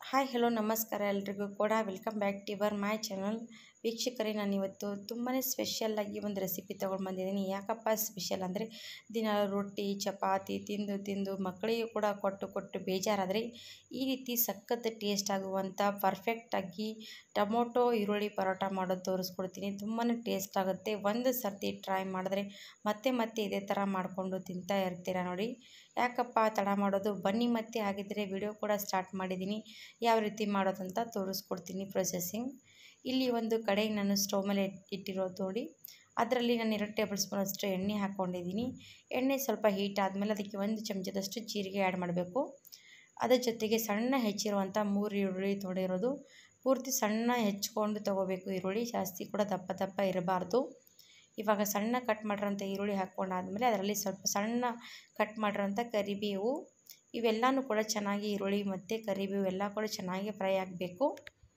hi hello ನಮಸ್ಕಾರ ಎಲ್ರಿಗೂ ಕೂಡ welcome back to your my channel ವೀಕ್ಷಕರೇ ನಾನು ಇವತ್ತು ತುಂಬಾ ಸ್ಪೆಷಲ್ಲಾಗಿ ಒಂದು ರೆಸಿಪಿ ತೊಗೊಂಡು ಬಂದಿದ್ದೀನಿ ಯಾಕಪ್ಪ ಸ್ಪೆಷಲ್ ಅಂದರೆ ದಿನ ರೊಟ್ಟಿ ಚಪಾತಿ ತಿಂದು ತಿಂದು ಮಕ್ಕಳಿಗೂ ಕೂಡ ಕೊಟ್ಟು ಕೊಟ್ಟು ಬೇಜಾರಾದರೆ ಈ ರೀತಿ ಸಖತ್ ಟೇಸ್ಟ್ ಆಗುವಂಥ ಪರ್ಫೆಕ್ಟಾಗಿ ಟೊಮೊಟೊ ಈರುಳ್ಳಿ ಪರೋಟ ಮಾಡೋದು ತೋರಿಸ್ಕೊಡ್ತೀನಿ ತುಂಬಾ ಟೇಸ್ಟ್ ಆಗುತ್ತೆ ಒಂದು ಸರ್ತಿ ಟ್ರೈ ಮಾಡಿದ್ರೆ ಮತ್ತೆ ಮತ್ತೆ ಇದೇ ಥರ ಮಾಡಿಕೊಂಡು ತಿಂತಾ ಇರ್ತೀರ ನೋಡಿ ಯಾಕಪ್ಪ ತಡ ಮಾಡೋದು ಬನ್ನಿ ಮತ್ತೆ ಆಗಿದ್ದರೆ ವಿಡಿಯೋ ಕೂಡ ಸ್ಟಾರ್ಟ್ ಮಾಡಿದ್ದೀನಿ ಯಾವ ರೀತಿ ಮಾಡೋದಂತ ತೋರಿಸ್ಕೊಡ್ತೀನಿ ಪ್ರೊಸೆಸಿಂಗ್ ಇಲ್ಲಿ ಒಂದು ಕಡೆಗೆ ನಾನು ಸ್ಟವ್ ಮೇಲೆ ಇಟ್ಟಿರೋದು ನೋಡಿ ಅದರಲ್ಲಿ ನಾನು ಎರಡು ಟೇಬಲ್ ಸ್ಪೂನ್ ಅಷ್ಟು ಎಣ್ಣೆ ಹಾಕ್ಕೊಂಡಿದ್ದೀನಿ ಎಣ್ಣೆ ಸ್ವಲ್ಪ ಹೀಟ್ ಆದಮೇಲೆ ಅದಕ್ಕೆ ಒಂದು ಚಮಚದಷ್ಟು ಜೀರಿಗೆ ಆ್ಯಡ್ ಮಾಡಬೇಕು ಅದರ ಜೊತೆಗೆ ಸಣ್ಣ ಹೆಚ್ಚಿರುವಂಥ ಮೂರು ಈರುಳ್ಳಿ ತೊಗೊಂಡಿರೋದು ಪೂರ್ತಿ ಸಣ್ಣ ಹೆಚ್ಕೊಂಡು ತೊಗೋಬೇಕು ಈರುಳ್ಳಿ ಜಾಸ್ತಿ ಕೂಡ ದಪ್ಪ ದಪ್ಪ ಇರಬಾರ್ದು ಇವಾಗ ಸಣ್ಣ ಕಟ್ ಮಾಡಿರೋಂಥ ಈರುಳ್ಳಿ ಹಾಕ್ಕೊಂಡಾದ್ಮೇಲೆ ಅದರಲ್ಲಿ ಸ್ವಲ್ಪ ಸಣ್ಣ ಕಟ್ ಮಾಡಿರೋಂಥ ಕರಿಬೇವು ಇವೆಲ್ಲನೂ ಕೂಡ ಚೆನ್ನಾಗಿ ಈರುಳ್ಳಿ ಮತ್ತು ಕರಿಬೇವು ಎಲ್ಲ ಕೂಡ ಚೆನ್ನಾಗಿ ಫ್ರೈ ಆಗಬೇಕು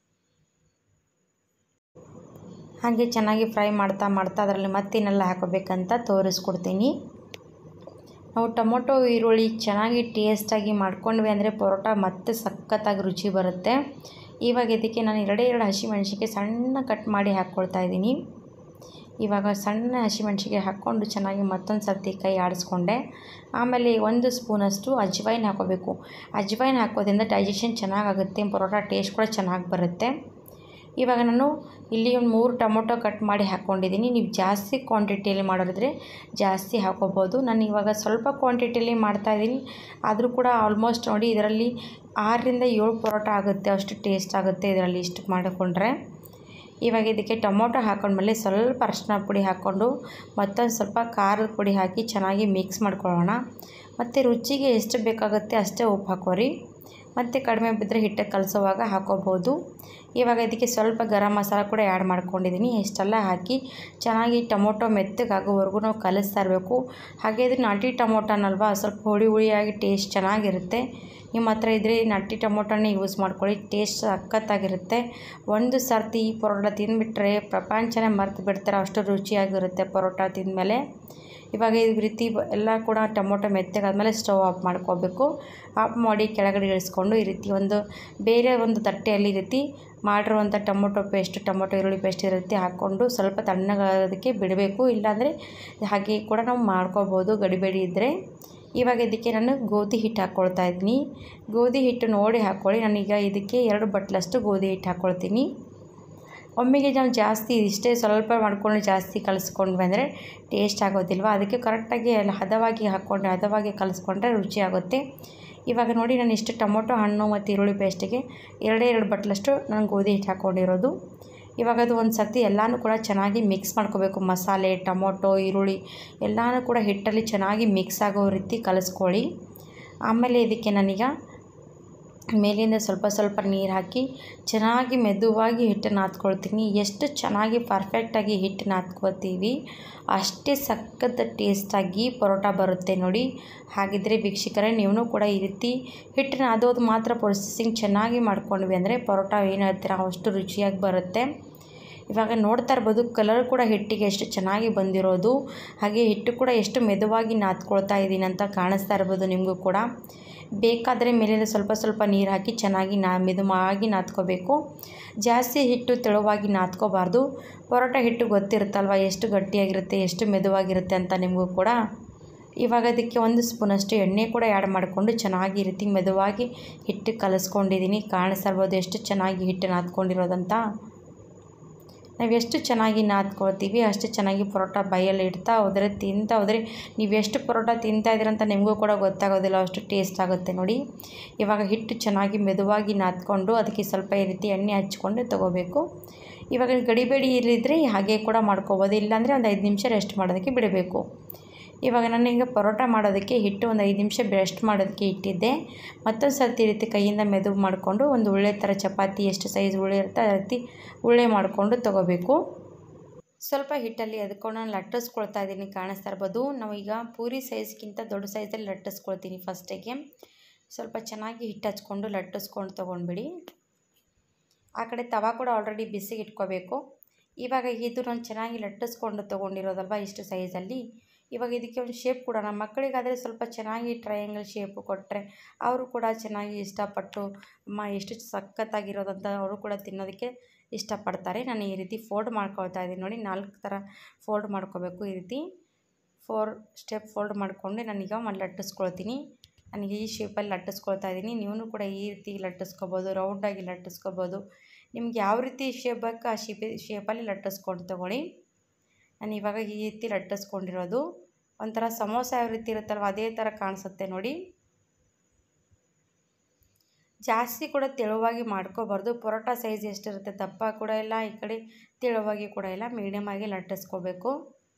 ಹಾಗೆ ಚೆನ್ನಾಗಿ ಫ್ರೈ ಮಾಡ್ತಾ ಮಾಡ್ತಾ ಅದರಲ್ಲಿ ಮತ್ತೇನೆಲ್ಲ ಹಾಕೋಬೇಕಂತ ತೋರಿಸ್ಕೊಡ್ತೀನಿ ನಾವು ಟೊಮೊಟೊ ಈರುಳ್ಳಿ ಚೆನ್ನಾಗಿ ಟೇಸ್ಟಾಗಿ ಮಾಡ್ಕೊಂಡ್ವಿ ಅಂದರೆ ಪರೋಟ ಮತ್ತೆ ಸಖತ್ತಾಗಿ ರುಚಿ ಬರುತ್ತೆ ಇವಾಗ ಇದಕ್ಕೆ ನಾನು ಎರಡೇ ಎರಡು ಹಸಿಮೆಣ್ಸಿಗೆ ಸಣ್ಣ ಕಟ್ ಮಾಡಿ ಹಾಕ್ಕೊಳ್ತಾ ಇದ್ದೀನಿ ಇವಾಗ ಸಣ್ಣ ಹಸಿಮೆಣ್ಸಿಗೆ ಹಾಕ್ಕೊಂಡು ಚೆನ್ನಾಗಿ ಮತ್ತೊಂದು ಸರ್ತಿ ಕೈ ಆಡಿಸ್ಕೊಂಡೆ ಆಮೇಲೆ ಒಂದು ಸ್ಪೂನಷ್ಟು ಅಜ್ವೈನ್ ಹಾಕೋಬೇಕು ಅಜ್ವೈನ್ ಹಾಕೋದ್ರಿಂದ ಡೈಜೆಷನ್ ಚೆನ್ನಾಗಾಗುತ್ತೆ ಪರೋಟ ಟೇಸ್ಟ್ ಕೂಡ ಚೆನ್ನಾಗಿ ಬರುತ್ತೆ ಇವಾಗ ನಾನು ಇಲ್ಲಿ ಒಂದು ಮೂರು ಟೊಮೊಟೊ ಕಟ್ ಮಾಡಿ ಹಾಕ್ಕೊಂಡಿದ್ದೀನಿ ನೀವು ಜಾಸ್ತಿ ಕ್ವಾಂಟಿಟಿಯಲ್ಲಿ ಮಾಡೋರಿದ್ರೆ ಜಾಸ್ತಿ ಹಾಕೋಬೋದು ನಾನು ಇವಾಗ ಸ್ವಲ್ಪ ಕ್ವಾಂಟಿಟಿಯಲ್ಲಿ ಮಾಡ್ತಾಯಿದ್ದೀನಿ ಆದರೂ ಕೂಡ ಆಲ್ಮೋಸ್ಟ್ ನೋಡಿ ಇದರಲ್ಲಿ ಆರರಿಂದ ಏಳು ಪರೋಟ ಆಗುತ್ತೆ ಅಷ್ಟು ಟೇಸ್ಟ್ ಆಗುತ್ತೆ ಇದರಲ್ಲಿ ಇಷ್ಟು ಮಾಡಿಕೊಂಡ್ರೆ ಇವಾಗ ಇದಕ್ಕೆ ಟೊಮೊಟೊ ಹಾಕೊಂಡ್ಮೇಲೆ ಸ್ವಲ್ಪ ಅರಿಶಿನ ಪುಡಿ ಹಾಕ್ಕೊಂಡು ಮತ್ತೊಂದು ಸ್ವಲ್ಪ ಖಾರದ ಪುಡಿ ಹಾಕಿ ಚೆನ್ನಾಗಿ ಮಿಕ್ಸ್ ಮಾಡ್ಕೊಳ್ಳೋಣ ಮತ್ತು ರುಚಿಗೆ ಎಷ್ಟು ಬೇಕಾಗುತ್ತೆ ಅಷ್ಟೇ ಉಪ್ಪು ಹಾಕೋರಿ ಮತ್ತು ಕಡಿಮೆ ಬಿದ್ದರೆ ಹಿಟ್ಟು ಕಲಸೋವಾಗ ಹಾಕೋಬೋದು ಇವಾಗ ಇದಕ್ಕೆ ಸ್ವಲ್ಪ ಗರಂ ಮಸಾಲ ಕೂಡ ಆ್ಯಡ್ ಮಾಡ್ಕೊಂಡಿದ್ದೀನಿ ಇಷ್ಟೆಲ್ಲ ಹಾಕಿ ಚೆನ್ನಾಗಿ ಟೊಮೊಟೊ ಮೆತ್ತಗಾಗೋವರೆಗೂ ನಾವು ಕಲಿಸ್ತಾ ಇರಬೇಕು ಹಾಗೆ ಇದು ನಾಟಿ ಟೊಮೊಟೊನಲ್ವಾ ಸ್ವಲ್ಪ ಹುಳಿ ಹುಳಿಯಾಗಿ ಟೇಸ್ಟ್ ಚೆನ್ನಾಗಿರುತ್ತೆ ನಿಮ್ಮ ಹತ್ರ ಇದ್ದರೆ ನಾಟಿ ಟೊಮೊಟೊನೇ ಯೂಸ್ ಮಾಡ್ಕೊಳ್ಳಿ ಟೇಸ್ಟ್ ಸಖತ್ತಾಗಿರುತ್ತೆ ಒಂದು ಸರ್ತಿ ಈ ಪರೋಟ ತಿಂದುಬಿಟ್ರೆ ಪ್ರಪಂಚನೇ ಮರ್ತು ಬಿಡ್ತಾರೆ ಅಷ್ಟು ರುಚಿಯಾಗಿರುತ್ತೆ ಪರೋಟ ತಿಂದಮೇಲೆ ಇವಾಗ ಈ ರೀತಿ ಎಲ್ಲ ಕೂಡ ಟೊಮೊಟೊ ಮೆತ್ತಗಾದ್ಮೇಲೆ ಸ್ಟವ್ ಆಫ್ ಮಾಡ್ಕೋಬೇಕು ಆಫ್ ಮಾಡಿ ಕೆಳಗಡೆ ಇಳಿಸ್ಕೊಂಡು ಈ ರೀತಿ ಒಂದು ಬೇರೆ ಒಂದು ತಟ್ಟೆಯಲ್ಲಿ ಈ ರೀತಿ ಮಾಡಿರುವಂಥ ಟೊಮೊಟೊ ಪೇಸ್ಟ್ ಟೊಮೊಟೊ ಈರುಳ್ಳಿ ಪೇಸ್ಟ್ ಈ ರೀತಿ ಹಾಕ್ಕೊಂಡು ಸ್ವಲ್ಪ ತಣ್ಣಗಾಗೋದಕ್ಕೆ ಬಿಡಬೇಕು ಇಲ್ಲಾಂದರೆ ಹಾಗೆ ಕೂಡ ನಾವು ಮಾಡ್ಕೋಬೋದು ಗಡಿಬೇಡಿ ಇದ್ದರೆ ಇವಾಗ ಇದಕ್ಕೆ ನಾನು ಗೋಧಿ ಹಿಟ್ಟು ಹಾಕ್ಕೊಳ್ತಾ ಇದ್ದೀನಿ ಗೋಧಿ ಹಿಟ್ಟು ನೋಡಿ ಹಾಕ್ಕೊಳ್ಳಿ ನಾನೀಗ ಇದಕ್ಕೆ ಎರಡು ಬಟ್ಲಷ್ಟು ಗೋಧಿ ಹಿಟ್ಟು ಹಾಕ್ಕೊಳ್ತೀನಿ ಒಮ್ಮೆಗೆ ನಾವು ಜಾಸ್ತಿ ಇಷ್ಟೇ ಸ್ವಲ್ಪ ಮಾಡ್ಕೊಂಡು ಜಾಸ್ತಿ ಕಲಿಸ್ಕೊಂಡ್ವಿ ಅಂದರೆ ಟೇಸ್ಟ್ ಆಗೋದಿಲ್ವ ಅದಕ್ಕೆ ಕರೆಕ್ಟಾಗಿ ಎಲ್ಲ ಹದವಾಗಿ ಹಾಕ್ಕೊಂಡು ಹದವಾಗಿ ಕಲಿಸ್ಕೊಂಡ್ರೆ ರುಚಿ ಆಗುತ್ತೆ ಇವಾಗ ನೋಡಿ ನಾನು ಇಷ್ಟು ಟೊಮೊಟೊ ಹಣ್ಣು ಮತ್ತು ಈರುಳ್ಳಿ ಪೇಸ್ಟಿಗೆ ಎರಡೇ ಎರಡು ಬಟ್ಲಷ್ಟು ನಾನು ಗೋಧಿ ಹಿಟ್ಟು ಹಾಕ್ಕೊಂಡಿರೋದು ಇವಾಗ ಅದು ಒಂದು ಸರ್ತಿ ಎಲ್ಲನೂ ಕೂಡ ಚೆನ್ನಾಗಿ ಮಿಕ್ಸ್ ಮಾಡ್ಕೋಬೇಕು ಮಸಾಲೆ ಟೊಮೊಟೊ ಈರುಳ್ಳಿ ಎಲ್ಲನೂ ಕೂಡ ಹಿಟ್ಟಲ್ಲಿ ಚೆನ್ನಾಗಿ ಮಿಕ್ಸ್ ಆಗೋ ರೀತಿ ಕಲಿಸ್ಕೊಳ್ಳಿ ಆಮೇಲೆ ಇದಕ್ಕೆ ನಾನೀಗ ಮೇಲಿಂದ ಸ್ವಲ್ಪ ಸ್ವಲ್ಪ ನೀರು ಹಾಕಿ ಚೆನ್ನಾಗಿ ಮೆದುವಾಗಿ ಹಿಟ್ಟು ನಾದ್ಕೊಳ್ತೀನಿ ಎಷ್ಟು ಚೆನ್ನಾಗಿ ಪರ್ಫೆಕ್ಟಾಗಿ ಹಿಟ್ಟು ನಾದ್ಕೋತೀವಿ ಅಷ್ಟೇ ಸಖತ್ ಟೇಸ್ಟಾಗಿ ಪರೋಟ ಬರುತ್ತೆ ನೋಡಿ ಹಾಗಿದ್ದರೆ ವೀಕ್ಷಕರೇ ನೀವು ಕೂಡ ಈ ರೀತಿ ಹಿಟ್ಟು ನಾದೋದು ಮಾತ್ರ ಪ್ರೊಸೆಸಿಂಗ್ ಚೆನ್ನಾಗಿ ಮಾಡ್ಕೊಂಡ್ವಿ ಅಂದರೆ ಪರೋಟ ಏನು ಹೇಳ್ತೀರ ಅಷ್ಟು ರುಚಿಯಾಗಿ ಬರುತ್ತೆ ಇವಾಗ ನೋಡ್ತಾ ಇರ್ಬೋದು ಕಲರ್ ಕೂಡ ಹಿಟ್ಟಿಗೆ ಎಷ್ಟು ಚೆನ್ನಾಗಿ ಬಂದಿರೋದು ಹಾಗೆ ಹಿಟ್ಟು ಕೂಡ ಎಷ್ಟು ಮೆದುವಾಗಿ ನಾದ್ಕೊಳ್ತಾ ಇದ್ದೀನಿ ಅಂತ ಕಾಣಿಸ್ತಾ ಇರ್ಬೋದು ನಿಮಗೂ ಕೂಡ ಬೇಕಾದರೆ ಮೇಲಿಂದ ಸ್ವಲ್ಪ ಸ್ವಲ್ಪ ನೀರು ಹಾಕಿ ಚೆನ್ನಾಗಿ ನಾ ಮೆದುವಾಗಿ ನಾದ್ಕೋಬೇಕು ಜಾಸ್ತಿ ಹಿಟ್ಟು ತೆಳುವಾಗಿ ನಾದ್ಕೋಬಾರ್ದು ಪರೋಟ ಹಿಟ್ಟು ಗೊತ್ತಿರುತ್ತಲ್ವ ಎಷ್ಟು ಗಟ್ಟಿಯಾಗಿರುತ್ತೆ ಎಷ್ಟು ಮೆದುವಾಗಿರುತ್ತೆ ಅಂತ ನಿಮಗೂ ಕೂಡ ಇವಾಗ ಅದಕ್ಕೆ ಒಂದು ಸ್ಪೂನಷ್ಟು ಎಣ್ಣೆ ಕೂಡ ಆ್ಯಡ್ ಮಾಡಿಕೊಂಡು ಚೆನ್ನಾಗಿ ಈ ರೀತಿ ಮೆದುವಾಗಿ ಹಿಟ್ಟು ಕಲಿಸ್ಕೊಂಡಿದ್ದೀನಿ ಕಾಣಿಸ್ತಾ ಇರ್ಬೋದು ಎಷ್ಟು ಚೆನ್ನಾಗಿ ಹಿಟ್ಟು ನಾದ್ಕೊಂಡಿರೋದಂತ ನಾವು ಎಷ್ಟು ಚೆನ್ನಾಗಿ ನಾದ್ಕೊಳ್ತೀವಿ ಅಷ್ಟು ಚೆನ್ನಾಗಿ ಪರೋಟ ಬೈಯಲ್ಲಿ ಇಡ್ತಾ ಹೋದರೆ ತಿಂತಾ ಹೋದರೆ ನೀವು ಎಷ್ಟು ಪರೋಟ ತಿಂತಾ ಇದ್ದೀರಂತ ನಿಮಗೂ ಕೂಡ ಗೊತ್ತಾಗೋದಿಲ್ಲ ಅಷ್ಟು ಟೇಸ್ಟ್ ಆಗುತ್ತೆ ನೋಡಿ ಇವಾಗ ಹಿಟ್ಟು ಚೆನ್ನಾಗಿ ಮೆದುವಾಗಿ ನಾದ್ಕೊಂಡು ಅದಕ್ಕೆ ಸ್ವಲ್ಪ ಈ ರೀತಿ ಎಣ್ಣೆ ಹಚ್ಕೊಂಡು ತೊಗೋಬೇಕು ಇವಾಗ ಗಡಿಬೇಡಿ ಇಲ್ಲಿದ್ದರೆ ಹಾಗೆ ಕೂಡ ಮಾಡ್ಕೋಬೋದು ಇಲ್ಲಾಂದರೆ ಒಂದು ಐದು ನಿಮಿಷ ರೆಸ್ಟ್ ಮಾಡೋದಕ್ಕೆ ಬಿಡಬೇಕು ಇವಾಗ ನಾನೀಗ ಪರೋಟ ಮಾಡೋದಕ್ಕೆ ಹಿಟ್ಟು ಒಂದು ಐದು ನಿಮಿಷ ರೆಸ್ಟ್ ಮಾಡೋದಕ್ಕೆ ಇಟ್ಟಿದ್ದೆ ಮತ್ತೊಂದು ಸರ್ತಿ ಈ ರೀತಿ ಕೈಯಿಂದ ಮೆದು ಮಾಡಿಕೊಂಡು ಒಂದು ಉಳ್ಳೆ ಥರ ಚಪಾತಿ ಎಷ್ಟು ಸೈಜ್ ಉಳ್ಳೆ ಇರುತ್ತೆ ಆ ರೀತಿ ಉಳ್ಳೆ ಮಾಡಿಕೊಂಡು ತೊಗೋಬೇಕು ಸ್ವಲ್ಪ ಹಿಟ್ಟಲ್ಲಿ ಅದಕ್ಕೊಂಡು ನಾನು ಲಟ್ಟಿಸ್ಕೊಳ್ತಾ ಇದ್ದೀನಿ ಕಾಣಿಸ್ತಾ ಇರ್ಬೋದು ನಾವೀಗ ಪೂರಿ ಸೈಜ್ಗಿಂತ ದೊಡ್ಡ ಸೈಜಲ್ಲಿ ಲಟ್ಟಿಸ್ಕೊಳ್ತೀನಿ ಫಸ್ಟಿಗೆ ಸ್ವಲ್ಪ ಚೆನ್ನಾಗಿ ಹಿಟ್ಟು ಹಚ್ಕೊಂಡು ಲಟ್ಟಿಸ್ಕೊಂಡು ತೊಗೊಂಡ್ಬಿಡಿ ಆ ಕಡೆ ತವಾ ಕೂಡ ಆಲ್ರೆಡಿ ಬಿಸಿಗೆ ಇಟ್ಕೋಬೇಕು ಇವಾಗ ಇದು ನಾನು ಚೆನ್ನಾಗಿ ಲಟ್ಟಿಸ್ಕೊಂಡು ತೊಗೊಂಡಿರೋದಲ್ವ ಇಷ್ಟು ಸೈಜಲ್ಲಿ ಇವಾಗ ಇದಕ್ಕೆ ಒಂದು ಶೇಪ್ ಕೊಡೋಣ ಮಕ್ಕಳಿಗಾದರೆ ಸ್ವಲ್ಪ ಚೆನ್ನಾಗಿ ಟ್ರಯಾಂಗಲ್ ಶೇಪು ಕೊಟ್ಟರೆ ಅವರು ಕೂಡ ಚೆನ್ನಾಗಿ ಇಷ್ಟಪಟ್ಟು ಅಮ್ಮ ಎಷ್ಟು ಸಖತ್ತಾಗಿರೋದಂತ ಅವರು ಕೂಡ ತಿನ್ನೋದಕ್ಕೆ ಇಷ್ಟಪಡ್ತಾರೆ ನಾನು ಈ ರೀತಿ ಫೋಲ್ಡ್ ಮಾಡ್ಕೊಳ್ತಾ ಇದ್ದೀನಿ ನೋಡಿ ನಾಲ್ಕು ಥರ ಫೋಲ್ಡ್ ಮಾಡ್ಕೋಬೇಕು ಈ ರೀತಿ ಫೋರ್ ಸ್ಟೆಪ್ ಫೋಲ್ಡ್ ಮಾಡಿಕೊಂಡು ನಾನೀಗ ಒಂದು ಲಟ್ಟಿಸ್ಕೊಳ್ತೀನಿ ನನಗೆ ಈ ಶೇಪಲ್ಲಿ ಲಟ್ಟಿಸ್ಕೊಳ್ತಾ ಇದ್ದೀನಿ ನೀವು ಕೂಡ ಈ ರೀತಿ ಲಟ್ಟಿಸ್ಕೊಬೋದು ರೌಂಡಾಗಿ ಲಟ್ಟಿಸ್ಕೊಬೋದು ನಿಮ್ಗೆ ಯಾವ ರೀತಿ ಶೇಪ್ ಬೇಕು ಆ ಶೇಪ್ ಶೇಪಲ್ಲಿ ಲಟ್ಟಿಸ್ಕೊಂಡು ತೊಗೊಳ್ಳಿ ನಾನು ಇವಾಗ ಈ ರೀತಿ ಲಟ್ಟಿಸ್ಕೊಂಡಿರೋದು ಒಂಥರ ಸಮೋಸ ಯಾವ ರೀತಿ ಇರುತ್ತಲ್ವ ಅದೇ ಥರ ಕಾಣಿಸುತ್ತೆ ನೋಡಿ ಜಾಸ್ತಿ ಕೂಡ ತೆಳುವಾಗಿ ಮಾಡ್ಕೋಬಾರ್ದು ಪರೋಟ ಸೈಜ್ ಎಷ್ಟಿರುತ್ತೆ ದಪ್ಪ ಕೂಡ ಇಲ್ಲ ಈ ಕಡೆ ತೆಳುವಾಗಿ ಕೂಡ ಇಲ್ಲ ಮೀಡಿಯಮಾಗಿ ಲಟ್ಟಿಸ್ಕೋಬೇಕು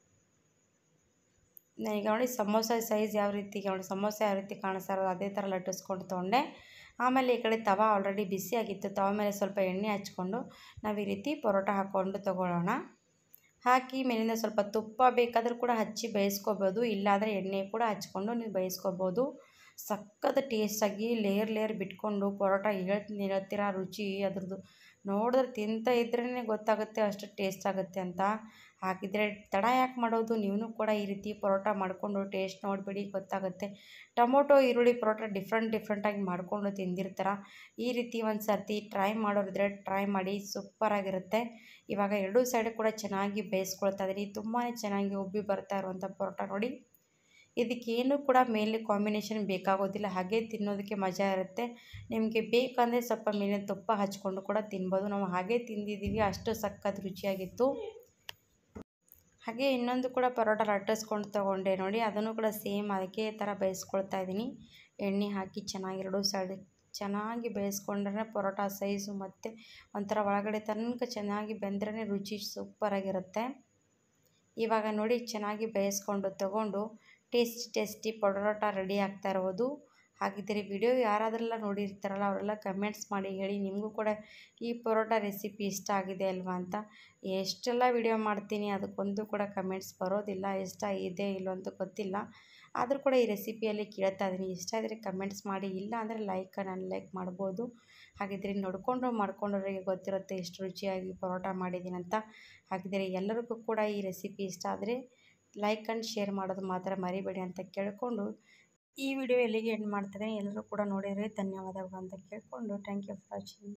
ಈಗ ನೋಡಿ ಸಮೋಸ ಸೈಜ್ ಯಾವ ರೀತಿ ನೋಡಿ ಸಮೋಸ ಯಾವ ರೀತಿ ಕಾಣಿಸ್ತಾ ಇರೋದು ಅದೇ ಥರ ಲಟ್ಟಿಸ್ಕೊಂಡು ತೊಗೊಂಡೆ ಆಮೇಲೆ ಈ ಕಡೆ ತವ ಆಲ್ರೆಡಿ ಬಿಸಿಯಾಗಿತ್ತು ತವ ಮೇಲೆ ಸ್ವಲ್ಪ ಎಣ್ಣೆ ಹಚ್ಕೊಂಡು ನಾವು ಈ ರೀತಿ ಪರೋಟ ಹಾಕ್ಕೊಂಡು ತೊಗೊಳ್ಳೋಣ ಹಾಕಿ ಮೇಲಿಂದ ಸ್ವಲ್ಪ ತುಪ್ಪ ಬೇಕಾದರೂ ಕೂಡ ಹಚ್ಚಿ ಬೇಯಿಸ್ಕೋಬೋದು ಇಲ್ಲಾಂದರೆ ಎಣ್ಣೆ ಕೂಡ ಹಚ್ಕೊಂಡು ನೀವು ಬೇಯಿಸ್ಕೋಬೋದು ಸಖತ್ ಟೇಸ್ಟಾಗಿ ಲೇಯರ್ ಲೇಯರ್ ಬಿಟ್ಕೊಂಡು ಪರೋಟ ಹೇಳ್ತೀನಿ ಹೇಳ್ತೀರ ರುಚಿ ಅದ್ರದ್ದು ನೋಡಿದ್ರೆ ತಿಂತ ಇದ್ರೇ ಗೊತ್ತಾಗುತ್ತೆ ಅಷ್ಟು ಟೇಸ್ಟ್ ಆಗುತ್ತೆ ಅಂತ ಹಾಕಿದರೆ ತಡ ಯಾಕೆ ಮಾಡೋದು ನೀವು ಕೂಡ ಈ ರೀತಿ ಪರೋಟ ಮಾಡಿಕೊಂಡು ಟೇಸ್ಟ್ ನೋಡಿಬಿಡಿ ಗೊತ್ತಾಗುತ್ತೆ ಟೊಮೊಟೊ ಈರುಳ್ಳಿ ಪರೋಟ ಡಿಫ್ರೆಂಟ್ ಡಿಫ್ರೆಂಟಾಗಿ ಮಾಡಿಕೊಂಡು ತಿಂದಿರ್ತಾರ ಈ ರೀತಿ ಒಂದು ಸರ್ತಿ ಟ್ರೈ ಮಾಡೋರಿದ್ರೆ ಟ್ರೈ ಮಾಡಿ ಸೂಪರಾಗಿರುತ್ತೆ ಇವಾಗ ಎರಡೂ ಸೈಡ್ ಕೂಡ ಚೆನ್ನಾಗಿ ಬೇಯಿಸ್ಕೊಳ್ತಾ ಇದ್ದೀನಿ ತುಂಬಾ ಚೆನ್ನಾಗಿ ಉಬ್ಬಿ ಬರ್ತಾ ಇರುವಂಥ ಪರೋಟ ನೋಡಿ ಇದಕ್ಕೇನು ಕೂಡ ಮೇಲೆ ಕಾಂಬಿನೇಷನ್ ಬೇಕಾಗೋದಿಲ್ಲ ಹಾಗೆ ತಿನ್ನೋದಕ್ಕೆ ಮಜಾ ಇರುತ್ತೆ ನಿಮಗೆ ಬೇಕಂದರೆ ಸ್ವಲ್ಪ ಮೇಲೆ ತುಪ್ಪ ಹಚ್ಕೊಂಡು ಕೂಡ ತಿನ್ಬೋದು ನಾವು ಹಾಗೆ ತಿಂದಿದ್ದೀವಿ ಅಷ್ಟು ಸಖತ್ ರುಚಿಯಾಗಿತ್ತು ಹಾಗೆ ಇನ್ನೊಂದು ಕೂಡ ಪರೋಟ ಲಟ್ಟಿಸ್ಕೊಂಡು ತೊಗೊಂಡೆ ನೋಡಿ ಅದನ್ನು ಕೂಡ ಸೇಮ್ ಅದಕ್ಕೆ ಥರ ಬೇಯಿಸ್ಕೊಳ್ತಾ ಇದ್ದೀನಿ ಎಣ್ಣೆ ಹಾಕಿ ಚೆನ್ನಾಗಿ ಎರಡು ಸೈಡ್ ಚೆನ್ನಾಗಿ ಬೇಯಿಸ್ಕೊಂಡ್ರೆ ಪರೋಟ ಸೈಜು ಮತ್ತು ಒಂಥರ ಒಳಗಡೆ ತನಕ ಚೆನ್ನಾಗಿ ಬೆಂದ್ರೇ ರುಚಿ ಸೂಪರಾಗಿರುತ್ತೆ ಇವಾಗ ನೋಡಿ ಚೆನ್ನಾಗಿ ಬೇಯಿಸ್ಕೊಂಡು ತೊಗೊಂಡು ಟೇಸ್ಟಿ ಟೇಸ್ಟಿ ಪರೋಟ ರೆಡಿ ಆಗ್ತಾ ಇರೋದು ಹಾಗಿದ್ದರೆ ವಿಡಿಯೋ ಯಾರಾದ್ರೆಲ್ಲ ನೋಡಿರ್ತಾರಲ್ಲ ಅವರೆಲ್ಲ ಕಮೆಂಟ್ಸ್ ಮಾಡಿ ಹೇಳಿ ನಿಮಗೂ ಕೂಡ ಈ ಪರೋಟ ರೆಸಿಪಿ ಇಷ್ಟ ಆಗಿದೆ ಅಲ್ವಾ ಅಂತ ಎಷ್ಟೆಲ್ಲ ವಿಡಿಯೋ ಮಾಡ್ತೀನಿ ಅದಕ್ಕೊಂದು ಕೂಡ ಕಮೆಂಟ್ಸ್ ಬರೋದಿಲ್ಲ ಇಷ್ಟ ಇದೆ ಇಲ್ಲೋ ಅಂತ ಗೊತ್ತಿಲ್ಲ ಆದರೂ ಕೂಡ ಈ ರೆಸಿಪಿಯಲ್ಲಿ ಕೇಳ್ತಾ ಇದ್ದೀನಿ ಇಷ್ಟ ಇದ್ದರೆ ಕಮೆಂಟ್ಸ್ ಮಾಡಿ ಇಲ್ಲ ಅಂದರೆ ಲೈಕ್ ನಾನು ಲೈಕ್ ಮಾಡ್ಬೋದು ಹಾಗಿದ್ರೆ ನೋಡಿಕೊಂಡು ಮಾಡ್ಕೊಂಡವ್ರಿಗೆ ಗೊತ್ತಿರುತ್ತೆ ಎಷ್ಟು ರುಚಿಯಾಗಿ ಪರೋಟ ಮಾಡಿದ್ದೀನಿ ಅಂತ ಹಾಗಿದ್ರೆ ಎಲ್ಲರಿಗೂ ಕೂಡ ಈ ರೆಸಿಪಿ ಇಷ್ಟ ಆದರೆ ಲೈಕ್ ಆ್ಯಂಡ್ ಶೇರ್ ಮಾಡೋದು ಮಾತ್ರ ಮರಿಬೇಡಿ ಅಂತ ಕೇಳಿಕೊಂಡು ಈ ವಿಡಿಯೋ ಎಲ್ಲಿಗೆ ಎಂಡ್ ಮಾಡ್ತಾರೆ ಎಲ್ಲರೂ ಕೂಡ ನೋಡಿದರೆ ಧನ್ಯವಾದಗಳು ಅಂತ ಕೇಳಿಕೊಂಡು ಥ್ಯಾಂಕ್ ಯು ಫಾರ್ ವಾಚಿಂಗ್